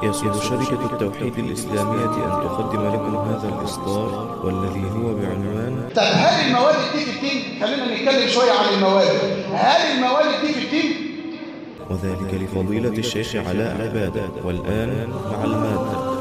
يسر شركة التوحيد الإسلامية أن تقدم لكم هذا الإصدار والذي هو بعنوان طب هل المواد دي في الدين خلينا نتكلم شويه عن المواد هل المواد دي في الدين وذلك لفضيلة الشيخ علاء عبادة والآن مع المادة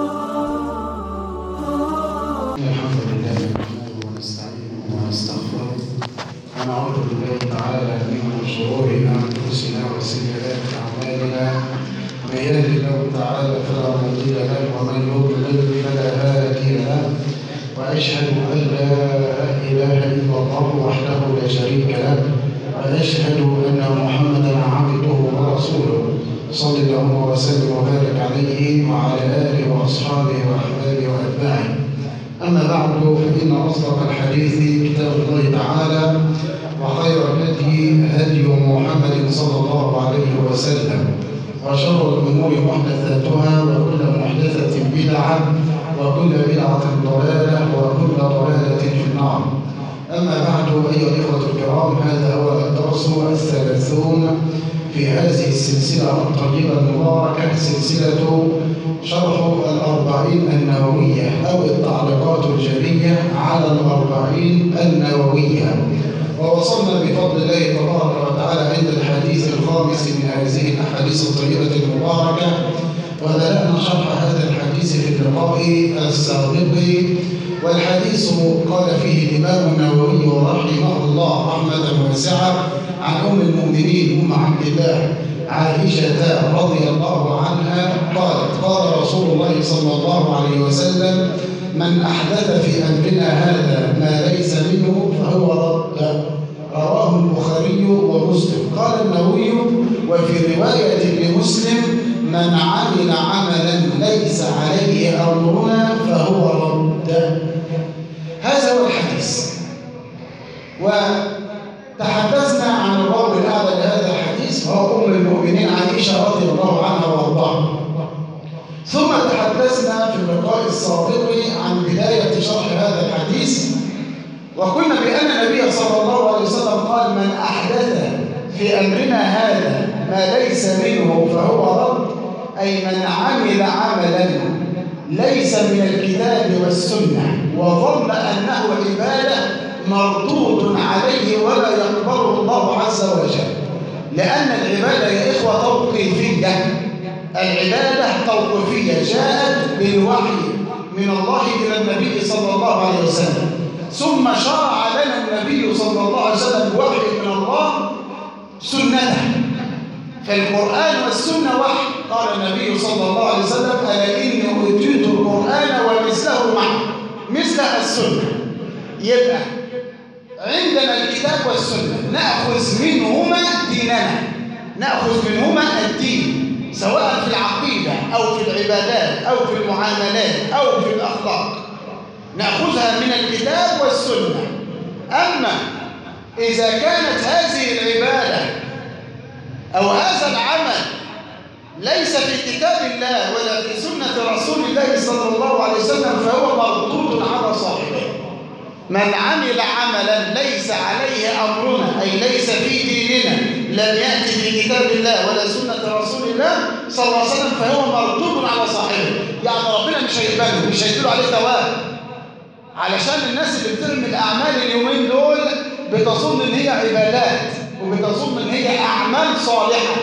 الحمد لله نحمده ونستعينه ونستغفره ونعوذ بالله تعالى من شرور انفسنا وسيئات اعمالنا من يهد الله تعالى فلا مضل له ومن يضلل فلا هادي له واشهد ان لا اله الا الله وحده لا شريك له واشهد ان محمدا عبده ورسوله صلى الله وسلم وبارك عليه وعلى اله واصحابه واحبابه واتباعه أما بعد فإن أصدق الحديث كتاب الله تعالى وخير الهدي هدي محمد صلى الله عليه وسلم وشر الأمور محدثاتها وكل محدثة بدعة وكل بدعة ضلالة وكل ضلالة في النار أما بعد أيها الإخوة الكرام هذا هو الدرس الثلاثون في هذه السلسلة الطيبة المباركة سلسلة شرح الأربعين النووية أو التعليقات الجلية على الأربعين النووية ووصلنا بفضل الله تبارك وتعالى عند الحديث الخامس من هذه الأحاديث الطيبة المباركة وبدأنا شرح هذا الحديث في اللقاء السابق والحديث قال فيه الإمام النووي رحمه الله رحمة واسعة عن أم المؤمنين أم عبد الله عائشة رضي الله عنها قالت قال رسول الله صلى الله عليه وسلم من أحدث في أمرنا هذا ما ليس منه فهو رد رواه البخاري ومسلم قال النووي وفي رواية لمسلم من عمل عملا ليس عليه أمرنا فهو رد هذا هو الحديث وتحدثنا عن الراوي الأعلى لهذا الحديث وهو أم المؤمنين عائشة رضي الله عنها وأرضاها ثم تحدثنا في اللقاء السابق عن بداية شرح هذا الحديث وقلنا بأن النبي صلى الله عليه وسلم قال من أحدث في أمرنا هذا ما ليس منه فهو رد أي من عمل عملا ليس من الكتاب والسنة وظن أنه عبادة مردود عليه ولا يقبله الله عز وجل لأن العبادة يا إخوة توقيفية العبادة توقيفية جاءت بالوحي من الله إلى النبي صلى الله عليه وسلم ثم شرع لنا النبي صلى الله عليه وسلم بوحي من الله سنته فالقرآن والسنة وحي قال النبي صلى الله عليه وسلم ألا إني أوتيت القرآن ومثله معه مثل السنة يبقى عندنا الكتاب والسنة نأخذ منهما ديننا نأخذ منهما الدين سواء في العقيدة أو في العبادات أو في المعاملات أو في الأخلاق نأخذها من الكتاب والسنة أما إذا كانت هذه العبادة أو هذا العمل ليس في كتاب الله ولا في سنة رسول الله صلى الله عليه وسلم فهو مردود على صاحبه من عمل عملا ليس عليه أمرنا أي ليس في ديننا لم يأتي في كتاب الله ولا سنة رسول الله صلى الله عليه وسلم فهو مردود على صاحبه يعني ربنا مش هيقبله مش هيديله عليه ثواب علشان الناس اللي بترمي الأعمال اليومين دول بتظن إن هي عبادات وبتظن إن هي أعمال صالحة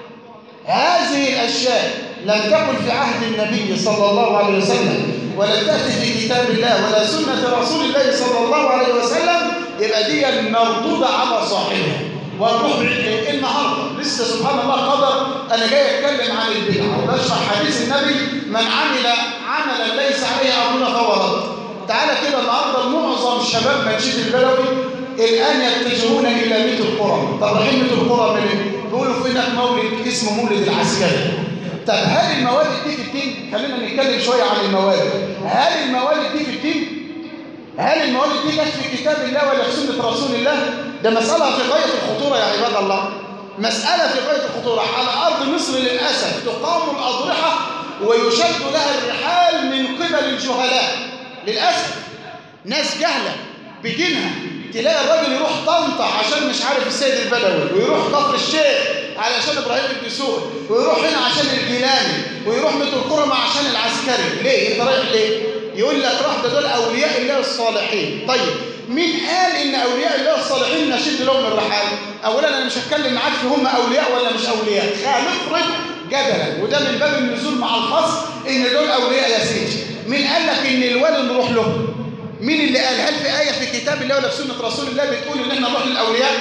هذه الأشياء لم تكن في عهد النبي صلى الله عليه وسلم ولم تأتي في كتاب الله ولا سنة رسول الله صلى الله عليه وسلم يبقى دي مردودة على صاحبها ونروح بعيد النهارده لسه سبحان الله قدر انا جاي اتكلم عن البدعه وبشرح حديث النبي من عمل عملا ليس عليه امرنا فهو رد تعالى كده النهارده معظم شباب منشد البلوي الان يتجهون الى ميت القرى طب رايحين ميت القرى من ايه؟ بيقولوا في هناك مولد اسمه مولد العسكري طب هل الموالد دي في الدين؟ خلينا نتكلم شويه عن الموالد هل الموالد دي في الدين؟ هل الموالد دي جت في كتاب الله ولا في سنة رسول الله؟ ده مسألة في غاية الخطورة يا عباد الله. مسألة في غاية الخطورة، على أرض مصر للأسف تقام الأضرحة ويشد لها الرحال من قبل الجهلاء. للأسف ناس جهلة بدينها تلاقي الراجل يروح طنطا عشان مش عارف السيد البدوي ويروح كفر الشيخ علشان ابراهيم الدسوقي ويروح هنا عشان الجيلاني ويروح مثل الكرمة عشان العسكري ليه انت رايح ليه يقول لك راح ده دول اولياء الله الصالحين طيب مين قال ان اولياء الله الصالحين نشد لهم الرحال اولا انا مش هتكلم معاك في هم اولياء ولا مش اولياء هنفرض جدلا وده من باب النزول مع الخاص ان دول اولياء يا سيدي مين قال لك ان الولي نروح له مين اللي قال هل في آية في كتاب الله ولا في سنة رسول الله بتقول إن إحنا نروح للأولياء؟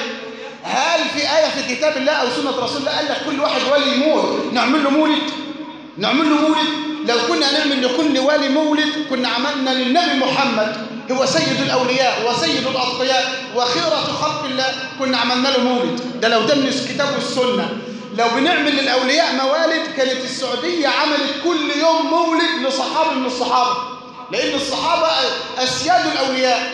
هل في آية في كتاب الله أو سنة رسول الله قال لك كل واحد ولي يموت نعمل له مولد؟ نعمل له مولد؟ لو كنا هنعمل لكل ولي مولد كنا عملنا للنبي محمد هو سيد الأولياء وسيد الأتقياء وخيرة خلق الله كنا عملنا له مولد ده لو ده من الكتاب والسنة لو بنعمل للأولياء موالد كانت السعودية عملت كل يوم مولد لصحابي من الصحابة لأن الصحابة أسياد الأولياء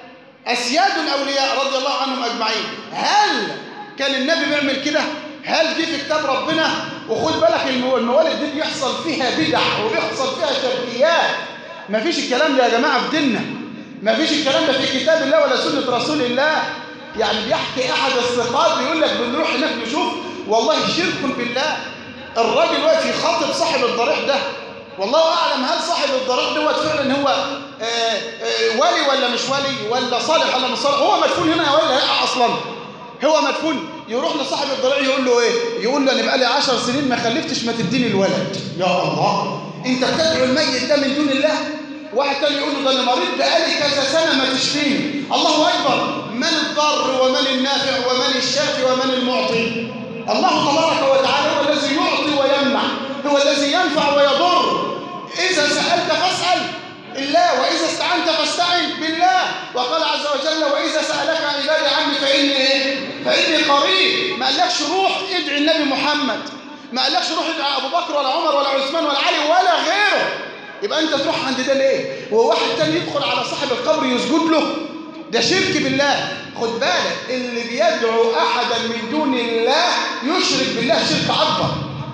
أسياد الأولياء رضي الله عنهم أجمعين هل كان النبي بيعمل كده؟ هل دي في كتاب ربنا؟ وخد بالك الموالد دي بيحصل فيها بدع وبيحصل فيها شركيات مفيش الكلام ده يا جماعة في ديننا مفيش الكلام ده في كتاب الله ولا سنة رسول الله يعني بيحكي أحد الثقات بيقول لك بنروح هناك نشوف والله شرك بالله الراجل واقف يخاطب صاحب الضريح ده والله أعلم هل صاحب الضريح دوت فعلا هو آآ آآ ولي ولا مش ولي ولا صالح ولا مش صالح هو مدفون هنا ولا لا أصلا هو مدفون يروح لصاحب الضريح يقول له ايه يقول له انا بقالي 10 سنين ما خلفتش ما تديني الولد يا الله انت بتدعو الميت ده من دون الله واحد تاني يقول له ده انا مريض بقالي كذا سنه ما تشفيني الله اكبر من الضار ومن النافع ومن الشافي ومن المعطي الله تبارك وتعالى هو الذي يعطي ويمنع هو الذي ينفع ويضر اذا سالت فاسال الله واذا استعنت فاستعن بالله وقال عز وجل واذا سالك عبادي عني فاني ايه فاني قريب ما قالكش روح ادعي النبي محمد ما قالكش روح ادعي ابو بكر ولا عمر ولا عثمان ولا علي ولا غيره يبقى انت تروح عند ده ليه وواحد تاني يدخل على صاحب القبر يسجد له ده شرك بالله خد بالك اللي بيدعو احدا من دون الله يشرك بالله شرك اكبر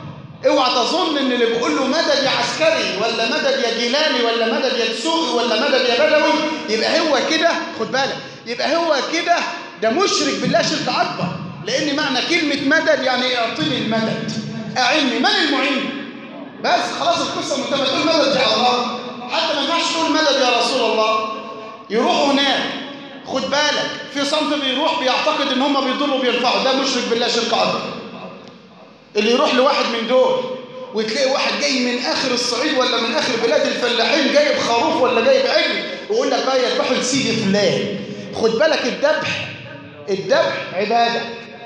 اوعى تظن ان اللي بيقول له مدد يا عسكري ولا مدد يا جيلاني ولا مدد يا دسوقي ولا مدد يا بدوي يبقى هو كده خد بالك يبقى هو كده ده مشرك بالله شرك اكبر لان معنى كلمه مدد يعني اعطيني المدد اعني من المعين بس خلاص القصه انت ما تقول مدد يا الله حتى ما ينفعش تقول مدد يا رسول الله يروحوا هناك خد بالك في صنف بيروح بيعتقد ان هم بيضروا وبينفعوا ده مشرك بالله شرك اكبر اللي يروح لواحد من دول وتلاقي واحد جاي من اخر الصعيد ولا من اخر بلاد الفلاحين جايب خروف ولا جايب عجل ويقول لك اه يذبحوا لسيدي فلان خد بالك الذبح الذبح عباده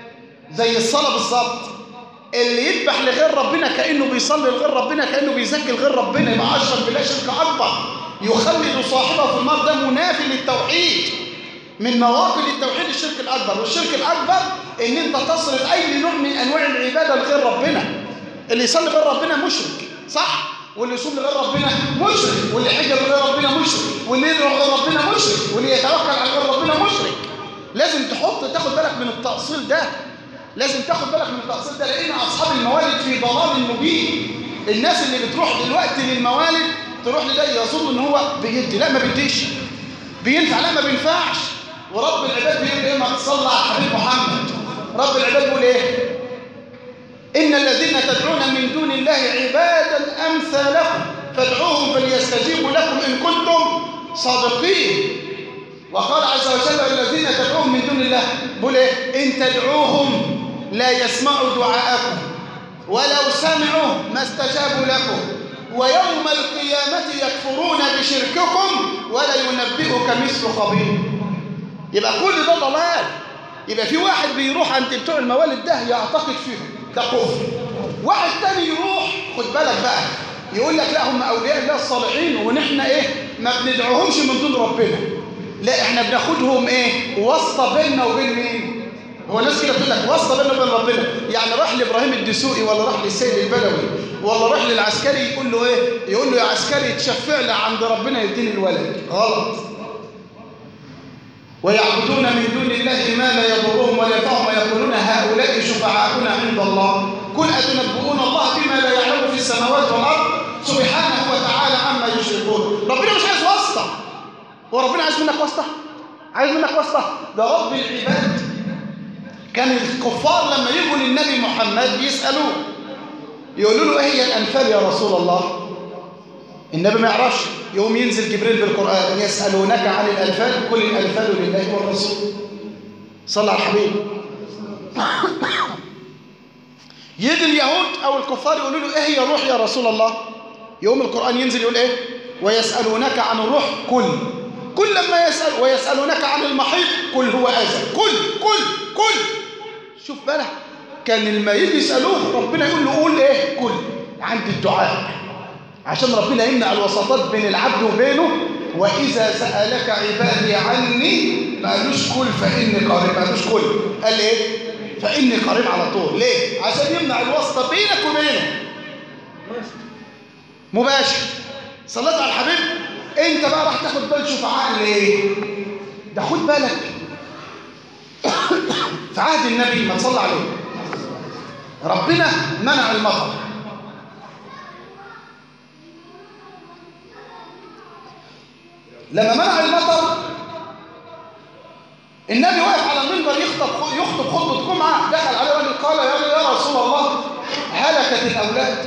زي الصلاه بالظبط اللي يذبح لغير ربنا كانه بيصلي لغير ربنا كانه بيزكي لغير ربنا يبقى اشرك بالله شرك اكبر يخلد صاحبه في النار ده منافي للتوحيد من نواقض التوحيد الشرك الأكبر والشرك الأكبر إن أنت تصرف أي نوع من أنواع العبادة لغير ربنا اللي يصلي غير ربنا مشرك صح؟ واللي يصوم لغير ربنا مشرك واللي يحج لغير ربنا مشرك واللي يدعو غير ربنا مشرك واللي يتوكل على غير ربنا مشرك لازم تحط تاخد بالك من التأصيل ده لازم تاخد بالك من التأصيل ده لأن أصحاب الموالد في ضلال مبين الناس اللي بتروح دلوقتي للموالد تروح لده يظن ان هو بيدي لا ما بيديش بينفع لا ما بينفعش ورب العباد بيقول ايه ما تصلى على الحبيب محمد رب العباد بيقول ايه ان الذين تدعون من دون الله عبادا امثالكم فادعوهم فليستجيبوا لكم ان كنتم صادقين وقال عز وجل الذين تدعوهم من دون الله بيقول ايه ان تدعوهم لا يسمعوا دعاءكم ولو سمعوا ما استجابوا لكم ويوم القيامة يكفرون بشرككم ولا ينبئك مثل خبير يبقى كل ده ضلال يبقى في واحد بيروح عند بتوع الموالد ده يعتقد فيهم ده كفر واحد تاني يروح خد بالك بقى يقول لك لا هم اولياء الله الصالحين ونحن ايه ما بندعوهمش من دون ربنا لا احنا بناخدهم ايه واسطه بيننا وبين مين هو الناس كده تقول لك واسطه بيننا وبين ربنا يعني راح لابراهيم الدسوقي ولا راح للسيد البدوي ولا راح للعسكري يقول له ايه يقول له يا عسكري تشفع لي عند ربنا يديني الولد غلط ويعبدون من دون الله ما لا يضرهم ولا ينفعهم ويقولون هؤلاء شفعاؤنا عند الله قل أتنبؤون الله بما لا يعلم في السماوات والأرض سبحانه وتعالى عما يشركون ربنا مش عايز واسطة هو ربنا عايز منك واسطة عايز منك واسطة ده رب العباد كان الكفار لما يجوا للنبي محمد يسألوه يقولوا له ايه هي الأنفال يا رسول الله النبي ما يعرفش يوم ينزل جبريل بالقرآن يسألونك عن الأنفال كل الأنفال لله والرسول صلى على الحبيب يجي اليهود أو الكفار يقولوا له ايه هي الروح يا رسول الله يوم القرآن ينزل يقول ايه ويسألونك عن الروح كل كل لما يسأل ويسألونك عن المحيط كل هو أذى كل كل كل شوف بقى كان لما يجي يسألوه ربنا يقول له قول ايه كل عند الدعاء عشان ربنا يمنع الوساطات بين العبد وبينه وإذا سألك عبادي عني ما قالوش كل فإني قريب ما قالوش كل قال ايه فإني قريب على طول ليه عشان يمنع الواسطة بينك وبينه مباشر صليت على الحبيب انت بقى راح تاخد بال شفعاء ليه ده خد بالك في عهد النبي ما تصلى عليه ربنا منع المطر لما منع المطر النبي واقف على المنبر يخطب يخطب خطبه جمعه دخل عليه راجل قال يا يا رسول الله هلكت الاولاد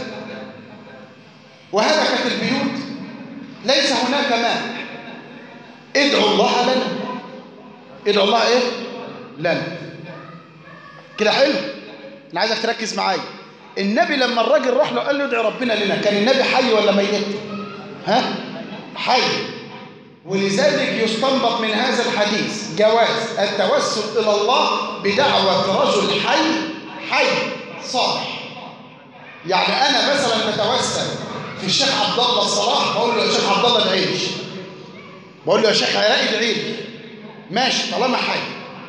وهلكت البيوت ليس هناك ماء ادعوا الله لنا ادعوا الله ايه لنا كده حلو انا عايزك تركز معايا النبي لما الراجل راح له قال له ادعي ربنا لنا كان النبي حي ولا ميت ها حي ولذلك يستنبط من هذا الحديث جواز التوسل الى الله بدعوه رجل حي حي صالح يعني انا مثلا بتوسل في الشيخ عبد الله الصلاح بقول له يا شيخ عبد الله ادعي لي بقول له يا شيخ علاء ادعي لي ماشي طالما حي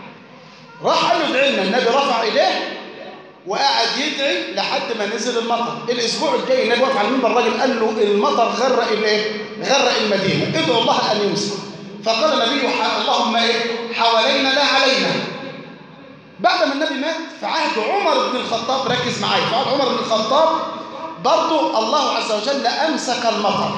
راح قال له ادعي لنا النبي رفع ايديه وقعد يدعي لحد ما نزل المطر الاسبوع الجاي النبي واقف على المنبر الراجل قال له المطر غرق الايه غرق المدينه ادعوا الله ان يمسك فقال النبي اللهم ايه حوالينا لا علينا بعد ما النبي مات في عهد عمر بن الخطاب ركز معايا في عهد عمر بن الخطاب برضو الله عز وجل أمسك المطر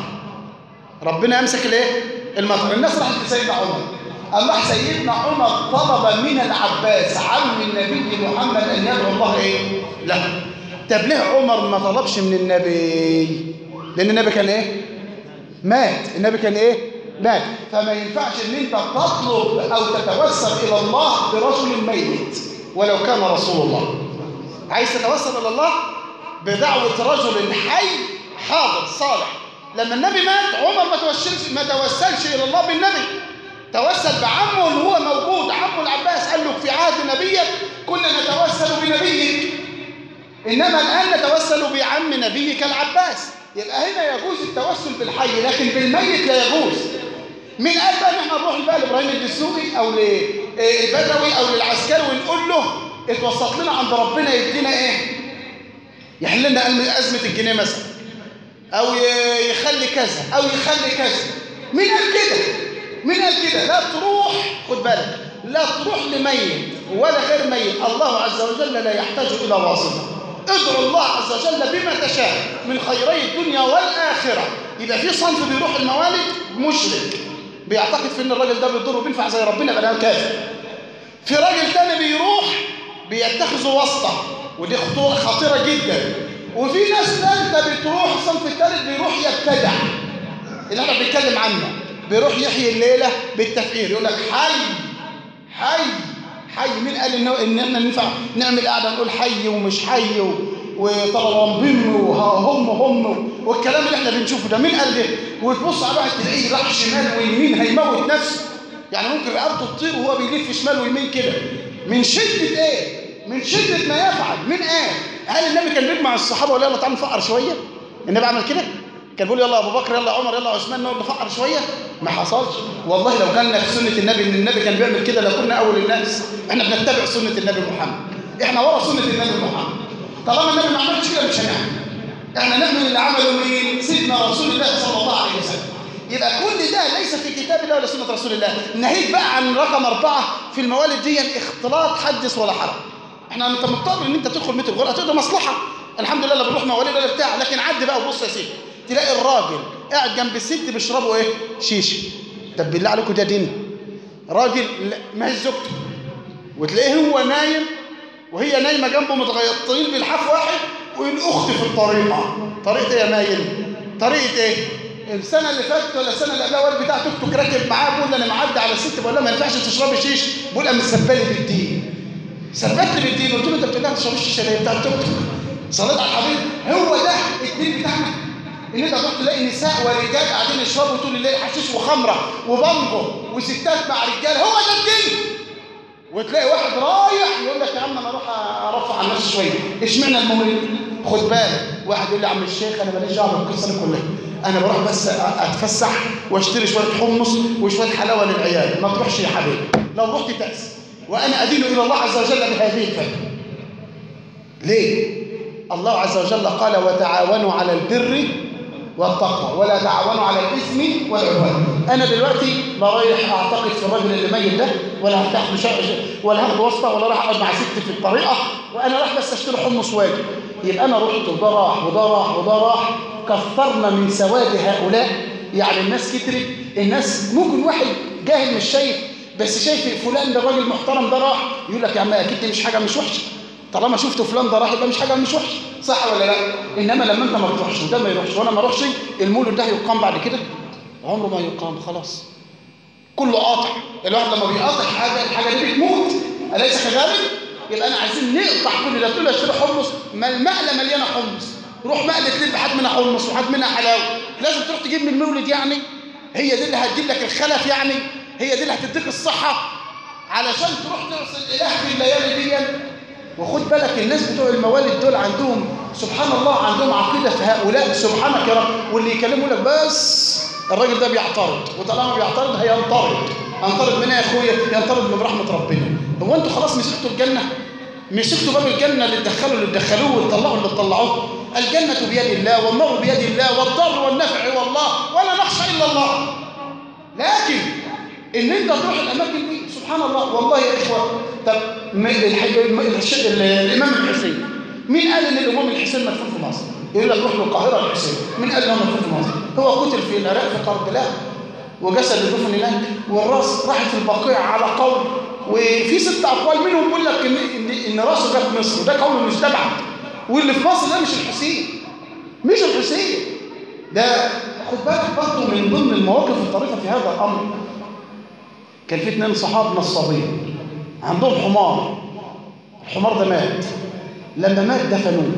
ربنا أمسك الايه المطر الناس راحت لسيدنا عمر الله سيدنا عمر طلب من العباس عم النبي محمد أن يدعو الله إيه له طب ليه عمر ما طلبش من النبي لأن النبي كان إيه مات النبي كان إيه مات فما ينفعش ان انت تطلب او تتوسل الى الله برجل ميت ولو كان رسول الله عايز تتوسل الى الله بدعوة رجل حي حاضر صالح لما النبي مات عمر ما توسلش ما توسلش إلى الله بالنبي توسل بعمه اللي هو موجود عمه العباس قال له في عهد نبيك كنا نتوسل بنبيك إنما الآن نتوسل بعم نبيك العباس يبقى هنا يجوز التوسل بالحي لكن بالميت لا يجوز من قال بقى ان احنا نروح بقى لابراهيم الدسوقي او للبدوي او للعسكري ونقول له اتوسط لنا عند ربنا يدينا ايه يحل لنا أزمة الجنيه مثلا أو يخلي كذا أو يخلي كذا مين قال كده؟ مين قال كده؟ لا تروح خد بالك لا تروح لميت ولا غير ميت الله عز وجل لا يحتاج إلى واسطة ادعو الله عز وجل بما تشاء من خيري الدنيا والآخرة يبقى في صنف بيروح الموالد مشرك بيعتقد في ان الراجل ده بيضر وبينفع زي ربنا يبقى كافر في راجل تاني بيروح بيتخذ واسطه ودي خطوره خطيره جدا وفي ناس ثالثه بتروح الصنف الثالث بيروح يبتدع اللي احنا بنتكلم عنه بيروح يحيي الليله بالتفكير يقول لك حي حي حي مين قال ان ان احنا ينفع نعمل قاعده نقول حي ومش حي و... وطلبان وهم هم والكلام اللي احنا بنشوفه ده مين قال ده وتبص على واحد تلاقيه راح شمال ويمين هيموت نفسه يعني ممكن رقبته تطير وهو بيلف شمال ويمين كده من شده ايه من شده ما يفعل من ايه هل النبي كان بيجمع الصحابه ولا يلا تعالوا نفقر شويه النبي عمل كده كان بيقول يلا ابو بكر يلا عمر يلا عثمان نقعد نفقر شويه ما حصلش والله لو كان في سنه النبي ان النبي كان بيعمل كده لكنا اول الناس احنا بنتبع سنه النبي محمد احنا ورا سنه النبي محمد طالما النبي ما عملش كده مش هنعمل احنا نعمل اللي عمله مين سيدنا رسول الله صلى الله عليه وسلم يبقى كل ده ليس في كتاب الله ولا سنه رسول الله ناهيك بقى عن رقم أربعة في الموالد دي الاختلاط حدث ولا حرج احنا انت مضطر ان انت تدخل متر غرقه تقدر مصلحه الحمد لله لا بنروح مواليد ولا بتاع لكن عدي بقى وبص يا سيدي تلاقي الراجل قاعد جنب الست بيشربوا ايه شيشه طب بالله عليكم ده دين راجل ما هي زوجته وتلاقيه هو نايم وهي نايمه جنبه متغطين بالحاف واحد والاخت في الطريقه طريقه ايه يا مايل طريقه ايه السنه اللي فاتت ولا السنه اللي قبلها والد بتاع توك توك راكب معاه بيقول انا معدي على الست بقول لها ما ينفعش تشربي شيش بقول لها مسبلي بالدين ثبت لي بالدين قلت له انت بتقول لها ما تشربيش الشيشه ليه بتاع التوك توك صليت على الحبيب هو ده الدين بتاعنا ان انت تروح تلاقي نساء ورجال قاعدين يشربوا طول الليل حشيش وخمره وبانجو وستات مع رجال هو ده الدين وتلاقي واحد رايح يقول لك يا عم انا اروح ارفع عن نفسي شويه اشمعنى المولد خد بالك واحد يقول لي يا عم الشيخ انا ماليش دعوه بالقصه دي كلها انا بروح بس اتفسح واشتري شويه حمص وشويه حلاوه للعيال ما تروحش يا حبيبي لو رحت تأس وانا ادين الى الله عز وجل بهذه الفتوى ليه الله عز وجل قال وتعاونوا على البر والتقوى ولا تعاونوا على الاثم والعدوان انا دلوقتي لا رايح اعتقد في الراجل اللي ميت ده ولا هفتح مش ولا هاخد واسطه ولا راح اقعد مع ست في الطريقه وانا رايح بس اشتري حمص واجي يبقى انا رحت وده راح وده راح وده راح كثرنا من سواد هؤلاء يعني الناس كترت الناس ممكن واحد جاهل مش شايف بس شايف فلان ده راجل محترم ده راح يقول لك يا عم اكيد دي مش حاجه مش وحشه طالما شفت فلان ده راح يبقى مش حاجه مش وحشه صح ولا لا انما لما انت ما تروحش وده ما يروحش وانا ما اروحش المولد ده هيقام بعد كده عمره ما يقام خلاص كله قاطع الواحد لما بيقاطع حاجه الحاجه دي بتموت اليس كذلك يبقى انا عايزين نقطع كل ده تقول اشتري حمص ما المقله مليانه حمص روح مقله لب حد منها حمص وحد منها حلاوه لازم تروح تجيب من المولد يعني هي دي اللي هتجيب لك الخلف يعني هي دي اللي هتديك الصحه علشان تروح ترسل اله في الليالي دي وخد بالك الناس بتوع الموالد دول عندهم سبحان الله عندهم عقيدة في هؤلاء سبحانك يا رب واللي يكلموا لك بس الراجل ده بيعترض وطالما بيعترض هينطرد انطرد منها يا اخويا ينطرد من رحمة ربنا هو انتوا خلاص مسكتوا الجنة مسكتوا باب الجنة اللي تدخلوا اللي تدخلوه وتطلعوا اللي تطلعوه الجنة بيد الله والنار بيد الله والضر والنفع والله ولا نخشى إلا الله لكن ان انت تروح الاماكن دي سبحان الله والله يا اخوه طب الامام الحسين مين قال ان الامام الحسين مدفون في مصر يقول لك روح للقاهره الحسين مين قال انه مدفون في مصر هو قتل في العراق في كربلاء وجسد دفن هناك والراس راحت في البقيع على قول وفي ست اقوال منهم بيقول لك ان ان, إن راسه جت مصر وده قول مش تبعه واللي في مصر ده مش الحسين مش الحسين ده خد بالك برضه من ضمن المواقف الطريفه في هذا الامر كان في اثنين صحاب نصابين عندهم حمار الحمار ده مات لما مات دفنوه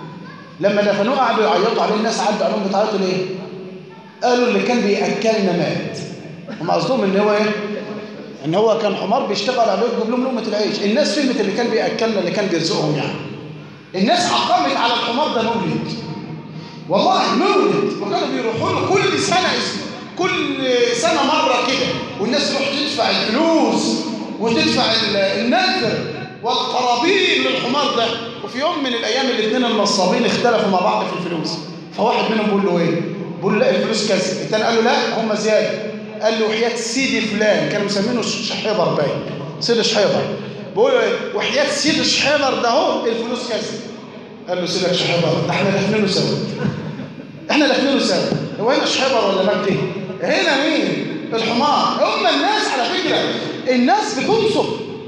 لما دفنوه قعدوا يعيطوا عليه الناس عدوا عليهم بتعيطوا ليه قالوا اللي كان بياكلنا مات هم قصدهم ان هو ايه ان هو كان حمار بيشتغل عليه يجيب لهم لقمه العيش الناس فهمت اللي كان بياكلنا اللي كان بيرزقهم يعني الناس عقمت على الحمار ده مولد والله مولد وكانوا بيروحوا له كل سنه اسمه كل سنة مرة كده والناس تروح تدفع الفلوس وتدفع النذر والقرابين للحمار ده وفي يوم من الأيام الاثنين النصابين اختلفوا مع بعض في الفلوس فواحد منهم بيقول له ايه؟ بيقول له لا الفلوس كذا الثاني قال له لا هم زيادة قال له وحياة سيدي فلان كانوا مسمينه شحيبر باين سيدي شحيبر بيقول له وحياة سيدي شحيبر ده اهو الفلوس كذا قال له سيدك شحيبر ده احنا دافنينه سوا احنا دافنينه سوا هو هنا شحيبر ولا مجدي؟ هنا مين الحمار هم الناس على فكرة الناس بتنصب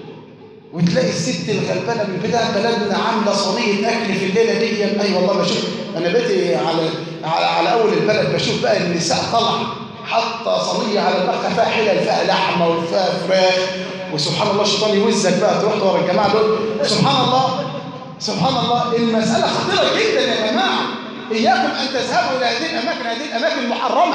وتلاقي الست الغلبانة من بتاع بلدنا عاملة صينية أكل في الليلة دي أي أيوة والله بشوف أنا بيتي على على, على أول البلد بشوف بقى النساء طالعة حاطة صينية على البخة فيها حلل فيها لحمة وفيها فراخ وسبحان الله الشيطان يوزك بقى تروح ورا الجماعة دول سبحان الله سبحان الله المسألة خطيرة جدا يا جماعة إياكم أن تذهبوا إلى هذه الأماكن هذه الأماكن محرمة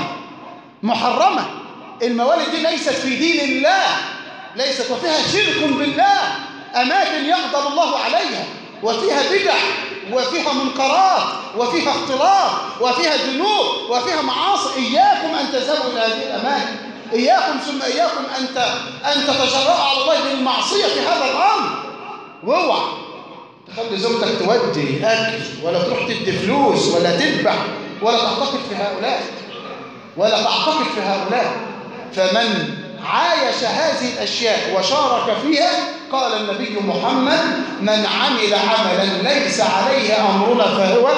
محرمة الموالد دي ليست في دين الله ليست وفيها شرك بالله أماكن يغضب الله عليها وفيها بدع وفيها منكرات وفيها اختلاط وفيها ذنوب وفيها معاصي إياكم أن تذهبوا إلى هذه الأماكن إياكم ثم إياكم أن أن تتجرأوا على الله بالمعصية في هذا الأمر واوعى تخلي زوجتك تودي أكل ولا تروح تدي فلوس ولا تذبح ولا تعتقد في هؤلاء ولا تعتقد في هؤلاء فمن عايش هذه الأشياء وشارك فيها قال النبي محمد من عمل عملا ليس عليه أمرنا فهو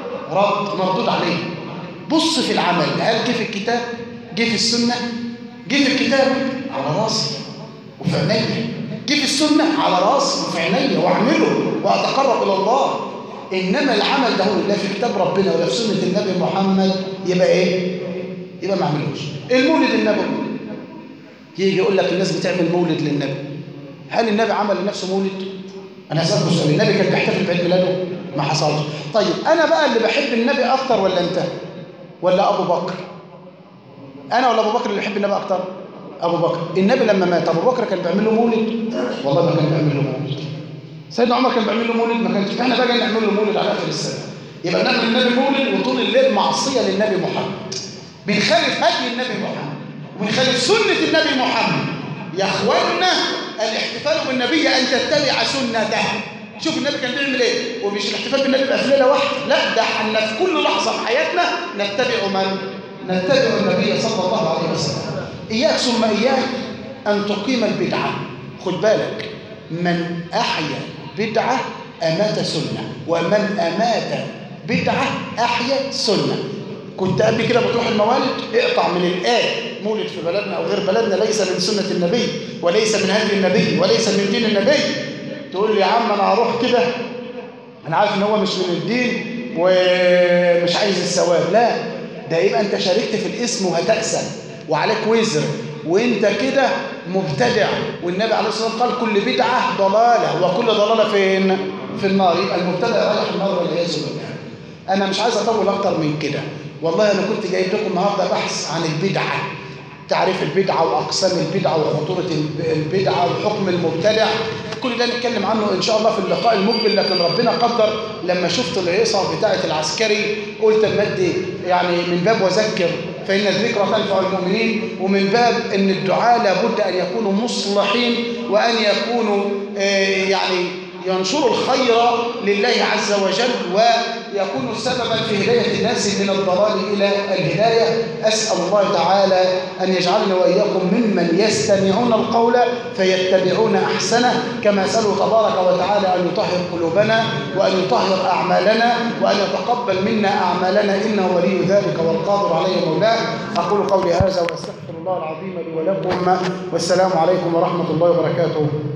رد مردود عليه بص في العمل هل جه في الكتاب جه في السنة جه في الكتاب على راسي وفي عينيا جه في السنة على راسي وفي عينيا واعمله واتقرب الى الله انما العمل ده هو لا في كتاب ربنا ولا في سنة النبي محمد يبقى ايه يبقى ما اعملوش المولد النبوي يجي يقول لك الناس بتعمل مولد للنبي هل النبي عمل لنفسه مولد انا هسألكم سؤال النبي كان بيحتفل بعيد ميلاده ما حصلش طيب انا بقى اللي بحب النبي اكتر ولا انت ولا ابو بكر انا ولا ابو بكر اللي بيحب النبي اكتر ابو بكر النبي لما مات ابو بكر كان بيعمل له مولد والله ما كان بيعمل له مولد سيدنا عمر كان بيعمل له مولد ما كانش احنا بقى نعمل له مولد على اخر السنه يبقى نعمل للنبي مولد وطول الليل معصيه للنبي محمد بنخالف هدي النبي محمد وبنخالف سنه النبي محمد يا اخوانا الاحتفال بالنبي ان تتبع سنته شوف النبي كان بيعمل ايه ومش الاحتفال بالنبي بقى في ليله واحده لا ده احنا في كل لحظه في حياتنا نتبع من نتبع النبي صلى الله عليه وسلم اياك ثم اياك ان تقيم البدعه خد بالك من احيا بدعه امات سنه ومن امات بدعه احيا سنه كنت قبل كده بتروح الموالد اقطع من الآن مولد في بلدنا أو غير بلدنا ليس من سنة النبي وليس من هدي النبي وليس من دين النبي تقول لي يا عم أنا هروح كده أنا عارف إن هو مش من الدين ومش عايز الثواب لا ده يبقى أنت شاركت في الاسم وهتأسم وعليك وزر وانت كده مبتدع والنبي عليه الصلاه والسلام قال كل بدعه ضلاله وكل ضلاله فين في النار يبقى المبتدع رايح النار والعياذ بالله انا مش عايز اطول اكتر من كده والله انا كنت جايب لكم النهارده بحث عن البدعه تعريف البدعه واقسام البدعه وخطوره البدعه وحكم المبتدع كل ده نتكلم عنه ان شاء الله في اللقاء المقبل لكن ربنا قدر لما شفت الهيصه بتاعه العسكري قلت المادي يعني من باب وذكر فإن الذكرى تنفع المؤمنين ومن باب أن الدعاء لابد أن يكونوا مصلحين وأن يكونوا آه يعني ينشروا الخير لله عز وجل ويكونوا سببا في هداية الناس من الضلال إلى الهداية أسأل الله تعالى أن يجعلنا وإياكم ممن يستمعون القول فيتبعون أحسنه كما أسأله تبارك وتعالى أن يطهر قلوبنا وأن يطهر أعمالنا وأن يتقبل منا أعمالنا إنه ولي ذلك والقادر عليه مولاه أقول قولي هذا وأستغفر الله العظيم لي ولكم والسلام عليكم ورحمة الله وبركاته